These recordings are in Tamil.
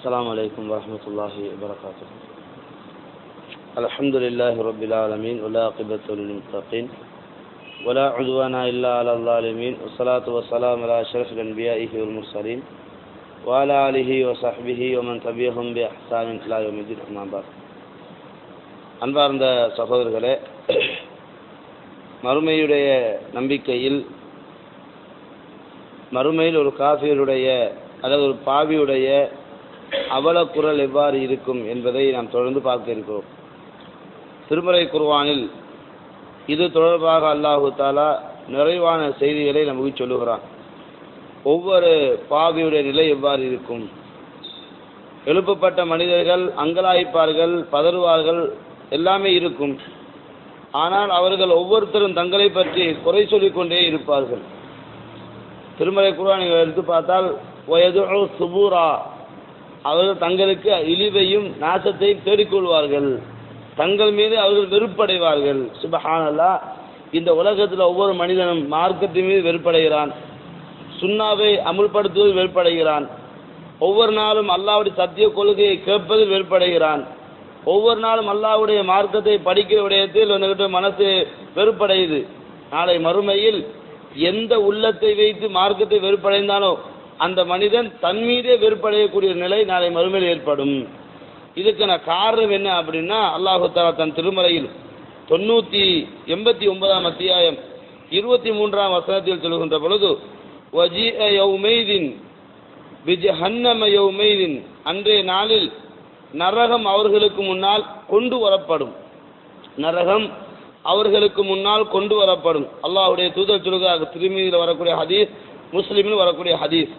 السلام عليكم ورحمة الله وبركاته الحمد لله رب العالمين والعاقبة للمتقين ولا عدوان إلا على الظالمين والصلاة والسلام على أشرف الأنبياء والمرسلين وعلى آله وصحبه ومن تبعهم بإحسان إلى يوم الدين أما بعد அன்பார்ந்த சகோதரர்களே மறுமையுடைய நம்பிக்கையில் மறுமையில் ஒரு காஃபியருடைய அல்லது ஒரு பாவியுடைய அவல குரல் எவ்வாறு இருக்கும் என்பதை நாம் தொடர்ந்து பார்க்க இருக்கிறோம் திருமறை குர்வானில் இது தொடர்பாக அல்லாஹு தாலா நிறைவான செய்திகளை நமக்கு சொல்லுகிறான் ஒவ்வொரு பாவியுடைய நிலை எவ்வாறு இருக்கும் எழுப்பப்பட்ட மனிதர்கள் அங்கலாய்ப்பார்கள் பதறுவார்கள் எல்லாமே இருக்கும் ஆனால் அவர்கள் ஒவ்வொருத்தரும் தங்களை பற்றி குறை சொல்லிக்கொண்டே இருப்பார்கள் திருமலை குர்ஆன் நீங்கள் எடுத்து பார்த்தால் வயது சுபூரா அவர்கள் தங்களுக்கு இழிவையும் நாசத்தையும் தேடிக்கொள்வார்கள் தங்கள் மீது அவர்கள் வெறுப்படைவார்கள் சுபஹானல்லா இந்த உலகத்தில் ஒவ்வொரு மனிதனும் மார்க்கத்தின் மீது வெறுப்படைகிறான் சுண்ணாவை அமுல்படுத்துவதில் வெறுப்படைகிறான் ஒவ்வொரு நாளும் அல்லாவுடைய சத்திய கொள்கையை கேட்பதில் வெறுப்படைகிறான் ஒவ்வொரு நாளும் அல்லாவுடைய மார்க்கத்தை படிக்கிற விடயத்தில் வந்துகிட்ட மனசு வெறுப்படையுது நாளை மறுமையில் எந்த உள்ளத்தை வைத்து மார்க்கத்தை வெறுப்படைந்தானோ அந்த மனிதன் தன் மீதே வெறுப்படையக்கூடிய நிலை நாளை மறுமையில் ஏற்படும் இதுக்கான காரணம் என்ன அப்படின்னா அல்லாஹு தாலா தன் திருமலையில் தொண்ணூற்றி எண்பத்தி ஒன்பதாம் அத்தியாயம் இருபத்தி மூன்றாம் வசனத்தில் சொல்கின்ற பொழுது வஜிஅ யௌமைதின் விஜஹன்னம யௌமைதின் அன்றைய நாளில் நரகம் அவர்களுக்கு முன்னால் கொண்டு வரப்படும் நரகம் அவர்களுக்கு முன்னால் கொண்டு வரப்படும் அல்லாஹ்வுடைய தூதர் சொல்கிறார் திருமதியில் வரக்கூடிய ஹதீஸ் முஸ்லீமில் வரக்கூடிய ஹதீஸ்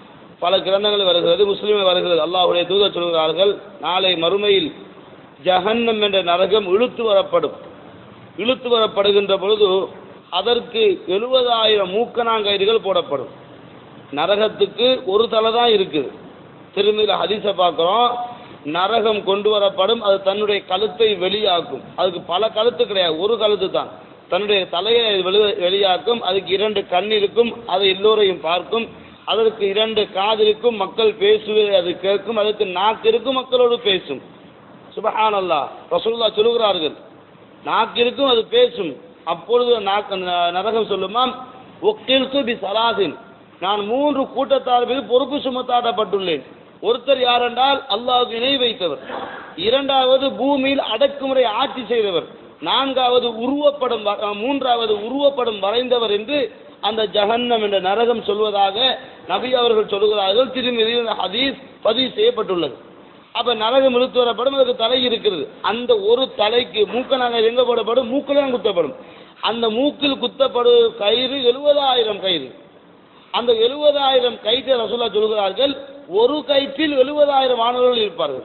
பல கிரந்தங்கள் வருகிறது முஸ்லீமில் வருகிறது அல்லாஹ்வுடைய தூதர் சொல்கிறார்கள் நாளை மறுமையில் ஜஹன்னம் என்ற நரகம் இழுத்து வரப்படும் இழுத்து வரப்படுகின்ற பொழுது அதற்கு எழுபதாயிரம் மூக்கணாங்கயிறுகள் போடப்படும் நரகத்துக்கு ஒரு தலை தான் இருக்குது திரும்பியில் ஹதீஸை பார்க்குறோம் நரகம் கொண்டு வரப்படும் அது தன்னுடைய கழுத்தை வெளியாக்கும் அதுக்கு பல கழுத்து கிடையாது ஒரு கழுத்து தான் தன்னுடைய தலையை வெளி வெளியாக்கும் அதுக்கு இரண்டு கண் இருக்கும் அதை எல்லோரையும் பார்க்கும் அதற்கு இரண்டு காது இருக்கும் மக்கள் பேசுவதை அது கேட்கும் அதுக்கு நாக்கு இருக்கும் மக்களோடு பேசும் சுபஹானல்லா ரசூல்லா சொல்லுகிறார்கள் நாக்கு இருக்கும் அது பேசும் அப்பொழுது நாக்கு நரகம் சொல்லுமாம் ஒக்கில் பி சலாசின் நான் மூன்று கூட்டத்தார் மீது பொறுப்பு சுமத்தாடப்பட்டுள்ளேன் ஒருத்தர் யாரென்றால் அல்லாஹுக்கு இணை வைத்தவர் இரண்டாவது பூமியில் அடக்குமுறை ஆட்சி செய்தவர் நான்காவது உருவப்படம் மூன்றாவது உருவப்படம் வரைந்தவர் என்று அந்த ஜஹன்னம் என்ற நரகம் சொல்வதாக நபி அவர்கள் சொல்லுகிறார்கள் திருமதி ஹதீஸ் பதிவு செய்யப்பட்டுள்ளது அப்ப நரகம் இழுத்து வரப்படும் அதுக்கு தலை இருக்கிறது அந்த ஒரு தலைக்கு மூக்கனாக எங்க போடப்படும் மூக்கில் குத்தப்படும் அந்த மூக்கில் குத்தப்படும் கயிறு எழுபதாயிரம் கயிறு அந்த எழுபதாயிரம் கயிற்றை ரசூல்லா சொல்கிறார்கள் ஒரு கயிற்றில் எழுபதாயிரம் மாணவர்கள் இருப்பார்கள்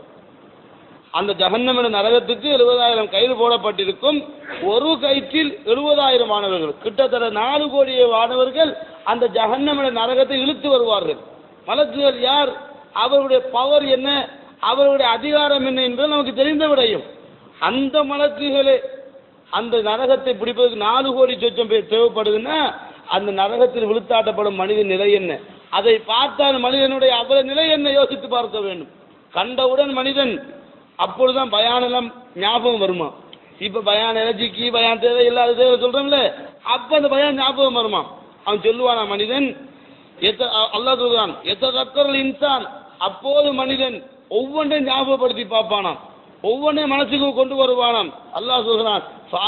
அந்த ஜகன்னம் என்ற நரகத்துக்கு எழுபதாயிரம் கயிறு போடப்பட்டிருக்கும் ஒரு கயிற்றில் எழுபதாயிரம் மாணவர்கள் கிட்டத்தட்ட நாலு கோடி மாணவர்கள் அந்த ஜகன்னம் என்ற நரகத்தை இழுத்து வருவார்கள் மலக்குகள் யார் அவருடைய பவர் என்ன அவருடைய அதிகாரம் என்ன என்பது நமக்கு தெரிந்த விடையும் அந்த மலக்குகளே அந்த நரகத்தை பிடிப்பதற்கு நாலு கோடி சொச்சம் பேர் தேவைப்படுதுன்னா அந்த நரகத்தில் விழுத்தாட்டப்படும் மனித நிலை என்ன அதை பார்த்தால் மனிதனுடைய அவல நிலை என்ன யோசித்து பார்க்க வேண்டும் கண்டவுடன் மனிதன் அப்பொழுதுதான் பயானெல்லாம் ஞாபகம் வருமா இப்ப பயான் எனர்ஜிக்கு பயான் தேவை இல்லாத தேவை சொல்றோம்ல அப்ப அந்த பயான் ஞாபகம் வருமா அவன் சொல்லுவானா மனிதன் எத்த அல்லா சொல்கிறான் எத்த தக்கரல் இன்சான் அப்போது மனிதன் ஒவ்வொன்றையும் ஞாபகப்படுத்தி பார்ப்பானாம் ஒவ்வொன்றையும் மனசுக்கு கொண்டு வருவானாம் அல்லாஹ் சொல்கிறான்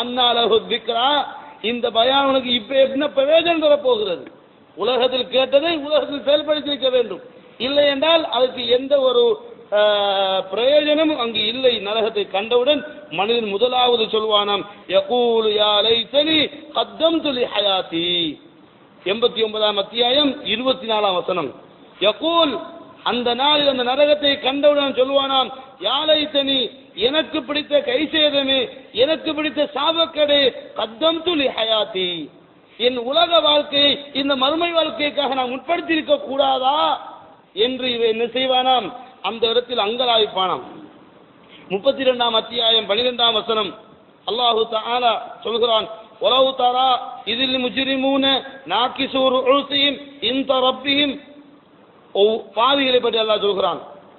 இந்த பயான் உனக்கு இப்ப என்ன பிரயோஜனம் தரப்போகிறது உலகத்தில் கேட்டதை உலகத்தில் செயல்படுத்தி வைக்க வேண்டும் இல்லை என்றால் அதுக்கு எந்த ஒரு பிரயோஜனமும் அங்கு இல்லை நரகத்தை கண்டவுடன் மனிதன் முதலாவது சொல்வானாம் யகூல் யா லைசனி கத்தம்து லி ஹயாத்தி எண்பத்தி ஒன்பதாம் அத்தியாயம் இருபத்தி நாலாம் வசனம் யகூல் அந்த நாளில் அந்த நரகத்தை கண்டவுடன் சொல்வானாம் யாழைத்தனி எனக்கு பிடித்த கை சேதமே எனக்கு பிடித்த சாபக்கடே கத்தம் துளி ஹயாத்தி என் உலக வாழ்க்கையை இந்த மறுமை வாழ்க்கைக்காக நான் முற்படுத்தி இருக்க கூடாதா என்று இவன் என்ன செய்வானாம் அந்த இடத்தில் அங்கலாய்ப்பானாம் முப்பத்தி இரண்டாம் அத்தியாயம் பனிரெண்டாம் வசனம் அல்லாஹு தாலா சொல்கிறான் உலவு தாரா இதில் முஜிரிமூன நாக்கிசூர் உழுசியும் இந்த ரப்பியும் பாவிகளை பற்றி அல்லாஹ் சொல்கிறான்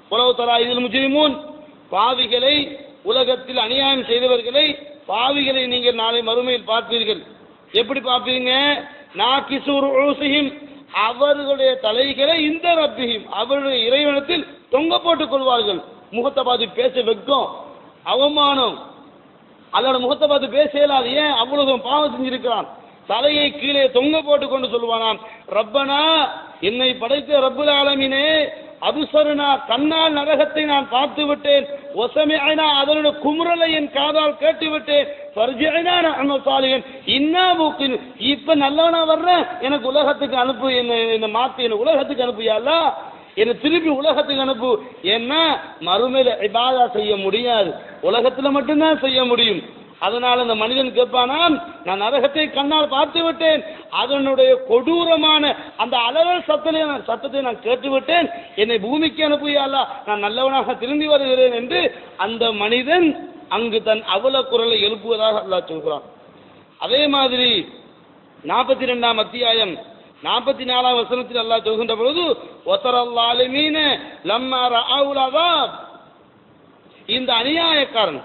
உலவு தரா இதில் முஜிரிமூன் பாவிகளை உலகத்தில் அநியாயம் செய்தவர்களை பாவிகளை நீங்கள் நாளை மறுமையில் பார்ப்பீர்கள் எப்படி பார்ப்பீங்க நாக்கிசூர் ஊசியும் அவர்களுடைய தலைகளை இந்த ரப்பியும் அவருடைய இறைவனத்தில் தொங்க போட்டுக் கொள்வார்கள் முகத்தை பார்த்து பேச வெட்கம் அவமானம் அல்லோட முகத்தை பார்த்து பேச இயலாது ஏன் அவ்வளவு பாவம் செஞ்சிருக்கிறான் தலையை கீழே தொங்க போட்டு கொண்டு சொல்லுவானாம் ரப்பனா என்னை படைத்த ரப்புல் ஆலமீனே அபுசருனா கண்ணால் நரகத்தை நான் பார்த்து விட்டேன் ஒசமைனா அதனுடைய குமுறலை என் காதால் கேட்டு விட்டேன் ஃபர்ஜினா நான் சாலிகன் இன்னா மூக்கின் இப்ப நல்லவனா வர்றேன் எனக்கு உலகத்துக்கு அனுப்பு என்ன என்ன மாத்தி என்ன உலகத்துக்கு அனுப்பியாலா என்னை திருப்பி உலகத்துக்கு அனுப்பு ஏன்னா மறுமையில இபாதா செய்ய முடியாது உலகத்துல மட்டும்தான் செய்ய முடியும் அதனால அந்த மனிதன் கேட்பானாம் நான் நரகத்தை கண்ணால் பார்த்து விட்டேன் அதனுடைய கொடூரமான அந்த அலறல் சத்தத்தை நான் சத்தத்தை நான் கேட்டு விட்டேன் என்னை பூமிக்கு அனுப்பியாலா நான் நல்லவனாக திரும்பி வருகிறேன் என்று அந்த மனிதன் அங்கு தன் அவல குரலை எழுப்புவதாக அல்லாஹ் சொல்கிறான் அதே மாதிரி நாற்பத்தி ரெண்டாம் அத்தியாயம் நாற்பத்தி நாலாம் வசனத்தில் அல்லாஹ் சொல்கின்ற பொழுது ஒத்தரல்லாலுமீன லம்மா ரஅவுல் அதாப் இந்த அநியாயக்காரன்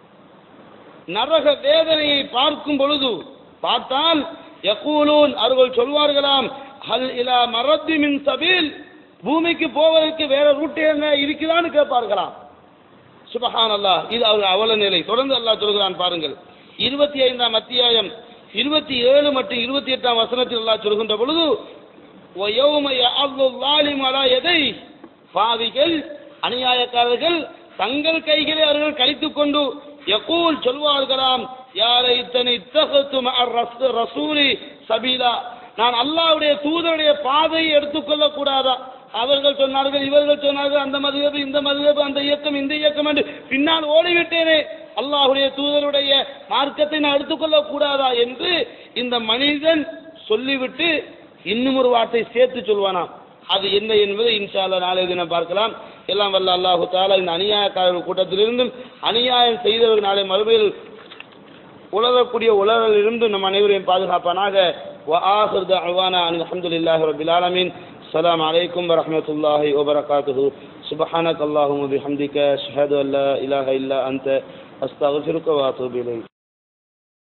நரக வேதனையை பார்க்கும் பொழுது பார்த்தால் யகூலூன் அவர்கள் சொல்வார்களாம் ஹல் இலா மரத்தி மின் சபீல் பூமிக்கு போவதற்கு வேற ரூட் என்ன இருக்குதான்னு கேட்பார்களாம் சுபஹான் அல்லாஹ் இது அவர் அவல நிலை தொடர்ந்து அல்லாஹ் சொல்கிறான் பாருங்கள் இருபத்தி ஐந்தாம் அத்தியாயம் இருபத்தி ஏழு மற்றும் இருபத்தி எட்டாம் வசனத்தில் அல்லாஹ் சொல்கின்ற பொழுது وَيَوْمَ يَعَضُّ الظَّالِمُ عَلَى يَدَيْهِ பாவிகள் அநியாயக்காரர்கள் தங்கள் கைகளை அவர்கள் கழித்துக் கொண்டு யகூல் சொல்வார்களாம் யாரை இத்தனை இத்தகத்து ரசூலி சபீலா நான் அல்லாஹ்வுடைய தூதருடைய பாதையை எடுத்துக்கொள்ள கூடாதா அவர்கள் சொன்னார்கள் இவர்கள் சொன்னார்கள் அந்த மதுகபு இந்த மதுகபு அந்த இயக்கம் இந்த இயக்கம் என்று பின்னால் ஓடிவிட்டேனே அல்லாஹ்வுடைய தூதருடைய மார்க்கத்தை நான் எடுத்துக்கொள்ள கூடாதா என்று இந்த மனிதன் சொல்லிவிட்டு இன்னும் ஒரு வார்த்தை சேர்த்து சொல்வானாம் அது என்ன என்பதை இன்ஷா அல்லாஹ் நாளைய தினம் பார்க்கலாம் எல்லாம் வல்ல அல்லாஹு தாலா இந்த அநியாயக்காரர்கள் கூட்டத்திலிருந்தும் அநியாயம் செய்தவர்கள் நாளை மறுமையில் உலகக்கூடிய உலகிலிருந்து நம் அனைவரையும் பாதுகாப்பானாக وآخر دعوانا أن الحمد لله رب العالمين السلام عليكم ورحمة الله وبركاته سبحانك اللهم وبحمدك أشهد أن لا إله إلا أنت أستغفرك وأتوب إليك